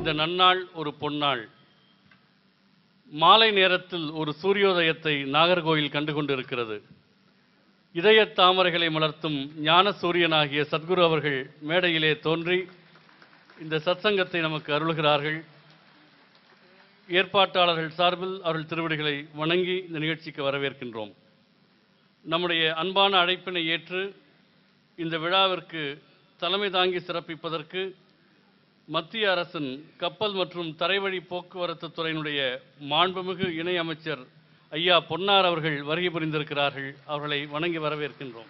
இந்த நன்னாள் ஒரு பொன்னாள் மாலை நேரத்தில் ஒரு சூரியோதயத்தை நாகர்கோயில் கண்டு கொண்டிருக்கிறது இதய தாமரைகளை மலர்த்தும் ஞான சூரியனாகிய சத்குரு அவர்கள் மேடையிலே தோன்றி இந்த சத்சங்கத்தை நமக்கு அருளுகிறார்கள் ஏற்பாட்டாளர்கள் சார்பில் அவர்கள் திருவடிகளை வணங்கி இந்த நிகழ்ச்சிக்கு வரவேற்கின்றோம் நம்முடைய அன்பான அழைப்பினை ஏற்று இந்த விழாவிற்கு தலைமை தாங்கி சிறப்பிப்பதற்கு மத்திய அரசின் கப்பல் மற்றும் தரைவழி போக்குவரத்து துறையினுடைய மாண்புமிகு இணை அமைச்சர் ஐயா பொன்னார் அவர்கள் வருகை புரிந்திருக்கிறார்கள் அவர்களை வணங்கி வரவேற்கின்றோம்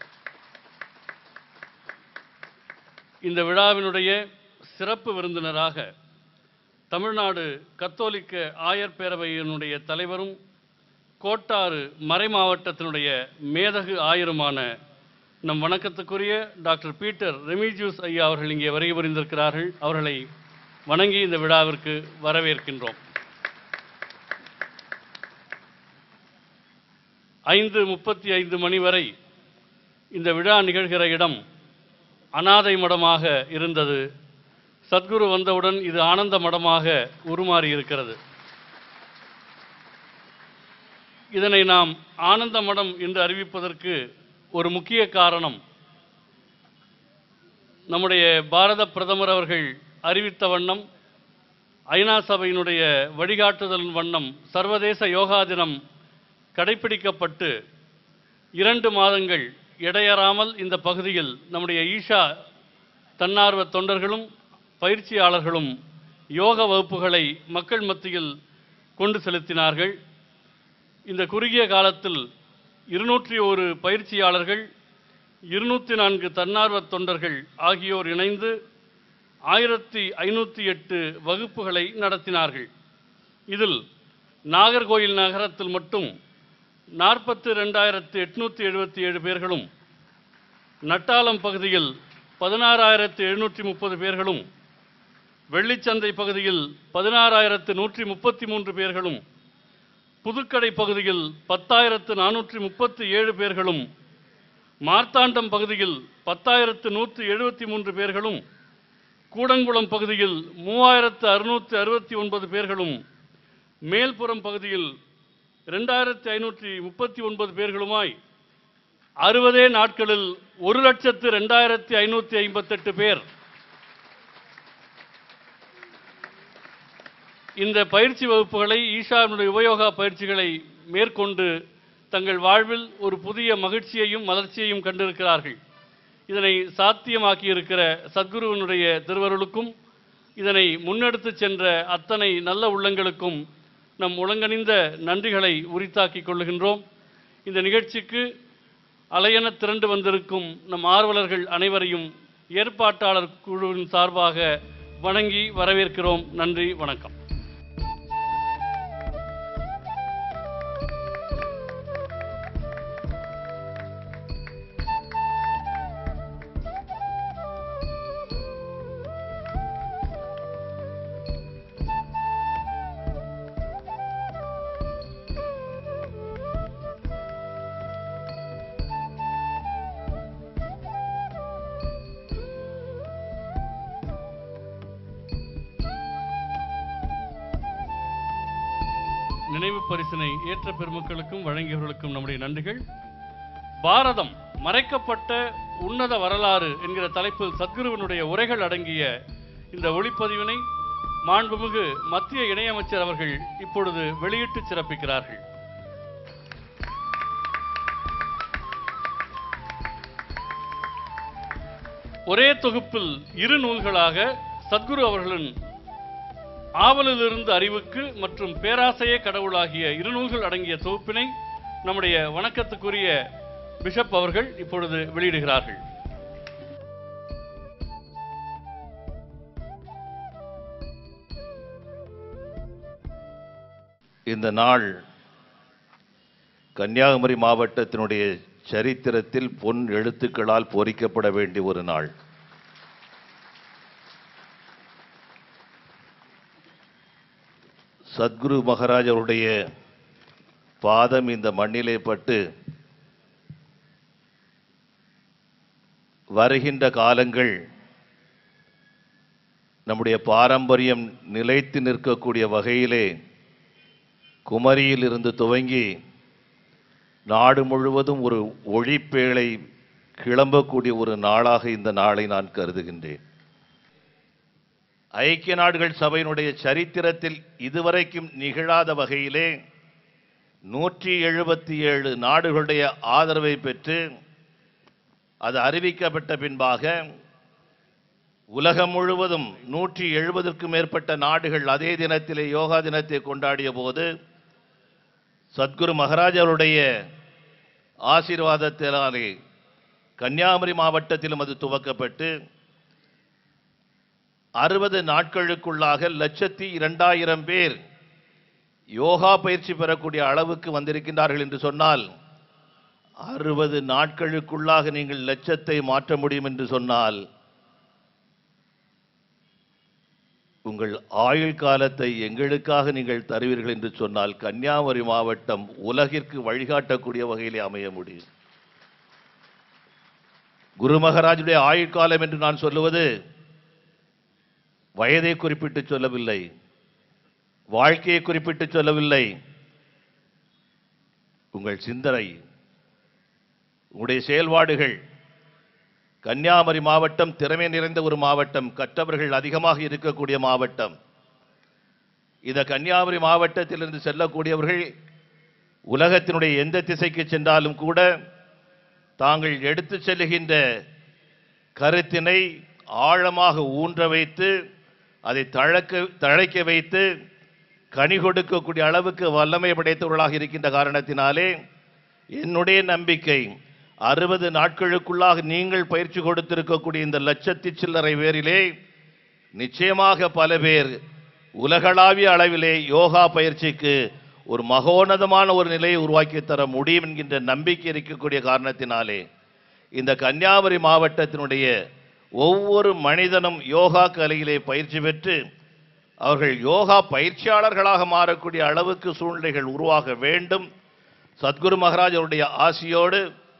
இந்த விழாவினுடைய சிறப்பு விருந்தினராக தமிழ்நாடு கத்தோலிக்க ஆயர் பேரவையினுடைய தலைவரும் கோட்டாறு மறை மாவட்டத்தினுடைய மேதகு ஆயருமான நம் வணக்கத்துக்குரிய டாக்டர் பீட்டர் ரெமிஜியூஸ் ஐயா அவர்கள் இங்கே வருகை புரிந்திருக்கிறார்கள் அவர்களை வணங்கி இந்த விழாவிற்கு வரவேற்கின்றோம் ஐந்து முப்பத்தி ஐந்து மணி வரை இந்த விழா நிகழ்கிற இடம் அனாதை மடமாக இருந்தது சத்குரு வந்தவுடன் இது ஆனந்த மடமாக உருமாறி இருக்கிறது இதனை நாம் ஆனந்த மடம் என்று அறிவிப்பதற்கு ஒரு முக்கிய காரணம் நம்முடைய பாரத பிரதமர் அவர்கள் அறிவித்த வண்ணம் ஐநா சபையினுடைய வழிகாட்டுதலின் வண்ணம் சர்வதேச யோகா தினம் கடைபிடிக்கப்பட்டு இரண்டு மாதங்கள் இடையறாமல் இந்த பகுதியில் நம்முடைய ஈஷா தன்னார்வ தொண்டர்களும் பயிற்சியாளர்களும் யோக வகுப்புகளை மக்கள் மத்தியில் கொண்டு செலுத்தினார்கள் இந்த குறுகிய காலத்தில் இருநூற்றி ஒரு பயிற்சியாளர்கள் இருநூற்றி நான்கு தன்னார்வ தொண்டர்கள் ஆகியோர் இணைந்து ஆயிரத்தி ஐநூற்றி எட்டு வகுப்புகளை நடத்தினார்கள் இதில் நாகர்கோயில் நகரத்தில் மட்டும் நாற்பத்து ரெண்டாயிரத்து எட்நூற்றி எழுபத்தி ஏழு பேர்களும் நட்டாலம் பகுதியில் பதினாறாயிரத்து எழுநூற்றி முப்பது பேர்களும் வெள்ளிச்சந்தை பகுதியில் பதினாறாயிரத்து நூற்றி முப்பத்தி மூன்று பேர்களும் புதுக்கடை பகுதியில் பத்தாயிரத்து நானூற்றி முப்பத்தி ஏழு பேர்களும் மார்த்தாண்டம் பகுதியில் பத்தாயிரத்து நூற்றி எழுபத்தி மூன்று பேர்களும் கூடங்குளம் பகுதியில் மூவாயிரத்து அறுநூற்று அறுபத்தி ஒன்பது பேர்களும் மேல்புறம் பகுதியில் ரெண்டாயிரத்தி ஐநூற்றி முப்பத்தி ஒன்பது பேர்களுமாய் அறுபதே நாட்களில் ஒரு லட்சத்து ரெண்டாயிரத்தி ஐநூற்றி ஐம்பத்தெட்டு பேர் இந்த பயிற்சி வகுப்புகளை ஈஷாவினுடைய உபயோகா பயிற்சிகளை மேற்கொண்டு தங்கள் வாழ்வில் ஒரு புதிய மகிழ்ச்சியையும் மலர்ச்சியையும் கண்டிருக்கிறார்கள் இதனை சாத்தியமாக்கியிருக்கிற சத்குருவினுடைய திருவருளுக்கும் இதனை முன்னெடுத்துச் சென்ற அத்தனை நல்ல உள்ளங்களுக்கும் நம் உலங்கணிந்த நன்றிகளை உரித்தாக்கிக் கொள்ளுகின்றோம் இந்த நிகழ்ச்சிக்கு அலையென திரண்டு வந்திருக்கும் நம் ஆர்வலர்கள் அனைவரையும் ஏற்பாட்டாளர் குழுவின் சார்பாக வணங்கி வரவேற்கிறோம் நன்றி வணக்கம் நினைவு பரிசினை ஏற்ற பெருமக்களுக்கும் வழங்கியவர்களுக்கும் நம்முடைய நன்றிகள் பாரதம் மறைக்கப்பட்ட உன்னத வரலாறு என்கிற தலைப்பில் சத்குருவினுடைய உரைகள் அடங்கிய இந்த ஒளிப்பதிவினை மாண்புமிகு மத்திய இணையமைச்சர் அவர்கள் இப்பொழுது வெளியிட்டு சிறப்பிக்கிறார்கள் ஒரே தொகுப்பில் இரு நூல்களாக சத்குரு அவர்களின் ஆவலிலிருந்து அறிவுக்கு மற்றும் பேராசையே கடவுளாகிய இரு நூல்கள் அடங்கிய தொகுப்பினை நம்முடைய வணக்கத்துக்குரிய பிஷப் அவர்கள் இப்பொழுது வெளியிடுகிறார்கள் இந்த நாள் கன்னியாகுமரி மாவட்டத்தினுடைய சரித்திரத்தில் பொன் எழுத்துக்களால் பொறிக்கப்பட வேண்டிய ஒரு நாள் சத்குரு மகாராஜ் அவருடைய பாதம் இந்த மண்ணிலே பட்டு வருகின்ற காலங்கள் நம்முடைய பாரம்பரியம் நிலைத்து நிற்கக்கூடிய வகையிலே குமரியிலிருந்து துவங்கி நாடு முழுவதும் ஒரு ஒளிப்பேழை கிளம்பக்கூடிய ஒரு நாளாக இந்த நாளை நான் கருதுகின்றேன் ஐக்கிய நாடுகள் சபையினுடைய சரித்திரத்தில் இதுவரைக்கும் நிகழாத வகையிலே நூற்றி எழுபத்தி ஏழு நாடுகளுடைய ஆதரவை பெற்று அது அறிவிக்கப்பட்ட பின்பாக உலகம் முழுவதும் நூற்றி எழுபதுக்கும் மேற்பட்ட நாடுகள் அதே தினத்திலே யோகா தினத்தை கொண்டாடிய போது சத்குரு மகாராஜ் அவருடைய ஆசீர்வாதத்தினாலே கன்னியாகுமரி மாவட்டத்திலும் அது துவக்கப்பட்டு அறுபது நாட்களுக்குள்ளாக லட்சத்தி இரண்டாயிரம் பேர் யோகா பயிற்சி பெறக்கூடிய அளவுக்கு வந்திருக்கின்றார்கள் என்று சொன்னால் அறுபது நாட்களுக்குள்ளாக நீங்கள் லட்சத்தை மாற்ற முடியும் என்று சொன்னால் உங்கள் ஆயுள் காலத்தை எங்களுக்காக நீங்கள் தருவீர்கள் என்று சொன்னால் கன்னியாகுமரி மாவட்டம் உலகிற்கு வழிகாட்டக்கூடிய வகையிலே அமைய முடியும் குரு மகாராஜுடைய ஆயுட்காலம் என்று நான் சொல்லுவது வயதை குறிப்பிட்டு சொல்லவில்லை வாழ்க்கையை குறிப்பிட்டு சொல்லவில்லை உங்கள் சிந்தனை உங்களுடைய செயல்பாடுகள் கன்னியாகுமரி மாவட்டம் திறமை நிறைந்த ஒரு மாவட்டம் கற்றவர்கள் அதிகமாக இருக்கக்கூடிய மாவட்டம் இந்த கன்னியாகுமரி மாவட்டத்திலிருந்து செல்லக்கூடியவர்கள் உலகத்தினுடைய எந்த திசைக்கு சென்றாலும் கூட தாங்கள் எடுத்து செல்லுகின்ற கருத்தினை ஆழமாக ஊன்ற வைத்து அதை தழக்க தழைக்க வைத்து கனி கொடுக்கக்கூடிய அளவுக்கு வல்லமை படைத்தவர்களாக இருக்கின்ற காரணத்தினாலே என்னுடைய நம்பிக்கை அறுபது நாட்களுக்குள்ளாக நீங்கள் பயிற்சி கொடுத்திருக்கக்கூடிய இந்த லட்சத்தி சில்லறை பேரிலே நிச்சயமாக பல பேர் உலகளாவிய அளவிலே யோகா பயிற்சிக்கு ஒரு மகோன்னதமான ஒரு நிலையை உருவாக்கி தர முடியும் என்கின்ற நம்பிக்கை இருக்கக்கூடிய காரணத்தினாலே இந்த கன்னியாகுமரி மாவட்டத்தினுடைய ஒவ்வொரு மனிதனும் யோகா கலையிலே பயிற்சி பெற்று அவர்கள் யோகா பயிற்சியாளர்களாக மாறக்கூடிய அளவுக்கு சூழ்நிலைகள் உருவாக வேண்டும் சத்குரு மகாராஜ் அவருடைய ஆசியோடு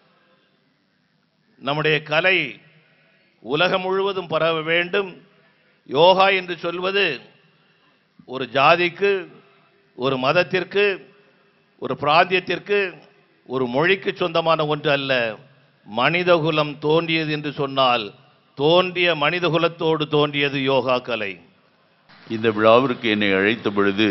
நம்முடைய கலை உலகம் முழுவதும் பரவ வேண்டும் யோகா என்று சொல்வது ஒரு ஜாதிக்கு ஒரு மதத்திற்கு ஒரு பிராந்தியத்திற்கு ஒரு மொழிக்கு சொந்தமான ஒன்று அல்ல மனிதகுலம் தோன்றியது என்று சொன்னால் தோன்றிய மனிதகுலத்தோடு தோன்றியது யோகா கலை இந்த விழாவிற்கு என்னை அழைத்த பொழுது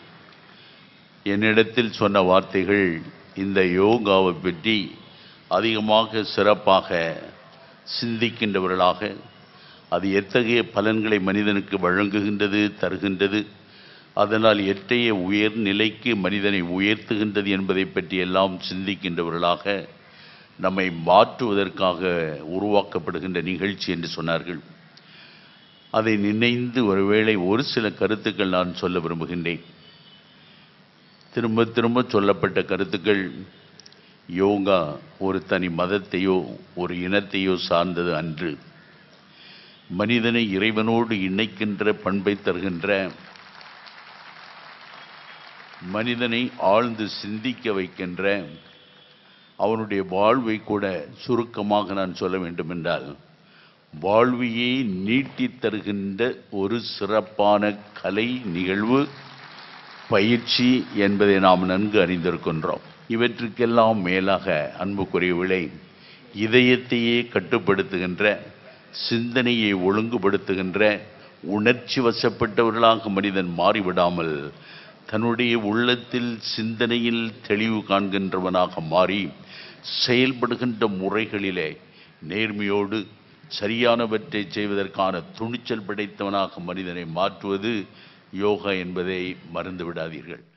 என்னிடத்தில் சொன்ன வார்த்தைகள் இந்த யோகாவை பற்றி அதிகமாக சிறப்பாக சிந்திக்கின்றவர்களாக அது எத்தகைய பலன்களை மனிதனுக்கு வழங்குகின்றது தருகின்றது அதனால் எத்தகைய உயர் நிலைக்கு மனிதனை உயர்த்துகின்றது என்பதை பற்றி எல்லாம் சிந்திக்கின்றவர்களாக நம்மை மாற்றுவதற்காக உருவாக்கப்படுகின்ற நிகழ்ச்சி என்று சொன்னார்கள் அதை நினைந்து ஒருவேளை ஒரு சில கருத்துக்கள் நான் சொல்ல விரும்புகின்றேன் திரும்ப திரும்ப சொல்லப்பட்ட கருத்துக்கள் யோகா ஒரு தனி மதத்தையோ ஒரு இனத்தையோ சார்ந்தது அன்று மனிதனை இறைவனோடு இணைக்கின்ற பண்பை தருகின்ற மனிதனை ஆழ்ந்து சிந்திக்க வைக்கின்ற அவனுடைய வாழ்வை கூட சுருக்கமாக நான் சொல்ல வேண்டுமென்றால் வாழ்வையே நீட்டித் தருகின்ற ஒரு சிறப்பான கலை நிகழ்வு பயிற்சி என்பதை நாம் நன்கு அறிந்திருக்கின்றோம் இவற்றுக்கெல்லாம் மேலாக அன்புக்குரியவில்லை இதயத்தையே கட்டுப்படுத்துகின்ற சிந்தனையை ஒழுங்குபடுத்துகின்ற உணர்ச்சி வசப்பட்டவர்களாக மனிதன் மாறிவிடாமல் தன்னுடைய உள்ளத்தில் சிந்தனையில் தெளிவு காண்கின்றவனாக மாறி செயல்படுகின்ற முறைகளிலே நேர்மையோடு சரியானவற்றை செய்வதற்கான துணிச்சல் படைத்தவனாக மனிதனை மாற்றுவது யோகா என்பதை மறந்து விடாதீர்கள்